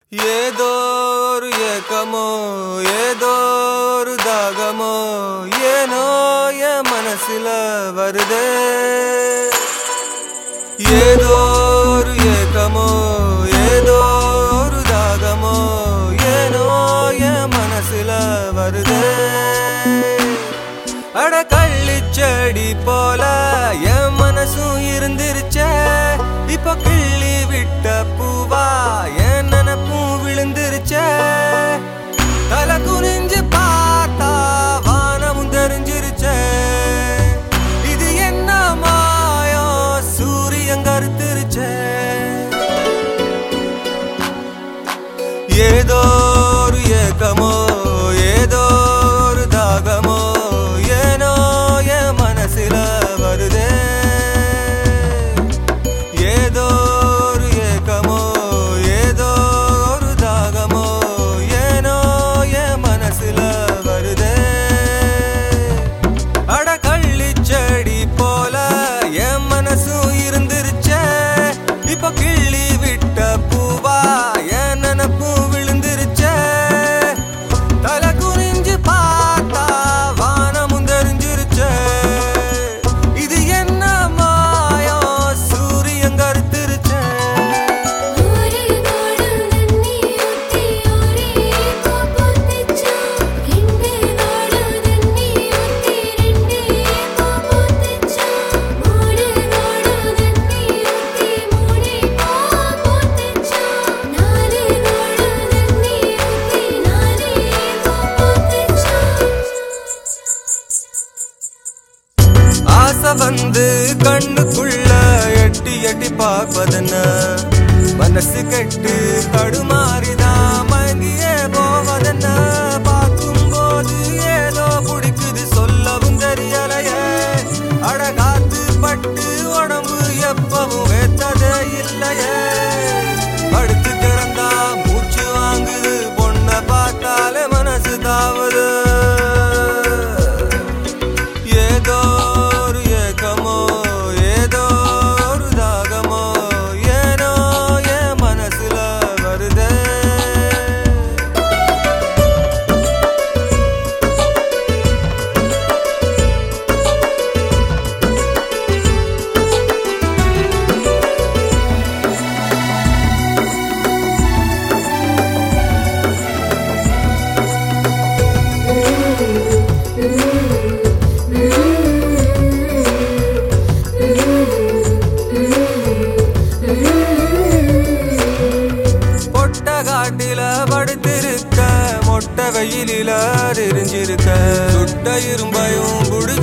ஏதோ ஒரு ஏக்கமோ ஏதோ ஒரு தாகமோ ஏனோ என் மனசுல வருதே ஏதோ ஒரு ஏக்கமோ ஏதோ ஒரு தாகமோ ஏனோ என் மனசுல வருதே அட கள்ளிச்செடி போல என் மனசும் இருந்துருச்சே இப்ப கிள்ளி விட்ட பூவா என் நினப்பும் விழுந்துருச்சே தலை குனிஞ்சு பார்த்தா வானமும் தெரிஞ்சிருச்சே இது என்ன மாயம் சூரியன் கருத்துருச்சே ஏதோ ஒரு ஏக்கமோ ஏதோ ஒரு தாகமோ ஏனோ என் மனசுல வருதே ஏதோ ஒரு ஏக்கமோ ஏதோ ஒரு தாகமோ ஏனோ என் மனசுல வருதே அட கள்ளிச்செடி போல என் மனசும் இருந்துருச்சே இப்ப கிள்ளி விட்ட பூவா என் நினப்பும் விழுந்துருச்சே தலை குனிஞ்சு பார்த்தா வானமும் தெரிஞ்சிருச்சே இது என்ன மாயம் சூரியன் கருத்துருச்சே ഓരേ നാടു നന്ദി ഊത്തി ഓരേ കോപൊത്തിച്ചു എന്റെ നാടു നന്ദി ഊത്തി രണ്ടേ കോപൊത്തിച്ചു മൂടേ നാടു നന്ദി ഊത്തി മൂടേ കോപൊത്തിച്ചു നാലേ നാടു നന്ദി ഊത്തി നാലേ കോപൊത്തിച്ചു ஆசை வந்து கண்ணுக்குள்ள எட்டி எட்டி பார்ப்பதென்ன மனசு கெட்டு தடுமாறிதான் மயங்கியே போவதென்ன பார்க்கும்போது ஏதோ பிடிக்குது சொல்லவும் தெரியலையே அடகாத்து பட்டு உடம்பு எப்பவும் வேத்ததே இல்லையே படுத்து கிடந்தா மூச்சு வாங்குது பொண்ணை பார்த்தாலே மனசு தாவுது ஏதோ ஒரு ஏக்கமோ ஏதோ ஒரு தாகமோ ஏனோ என் மனசுல வருதே பொட்ட காட்டில படுத்திருக்க மொட்டை வெயிலில எரிஞ்சிருக்க சுட்ட இரும்பையும் புடிச்சு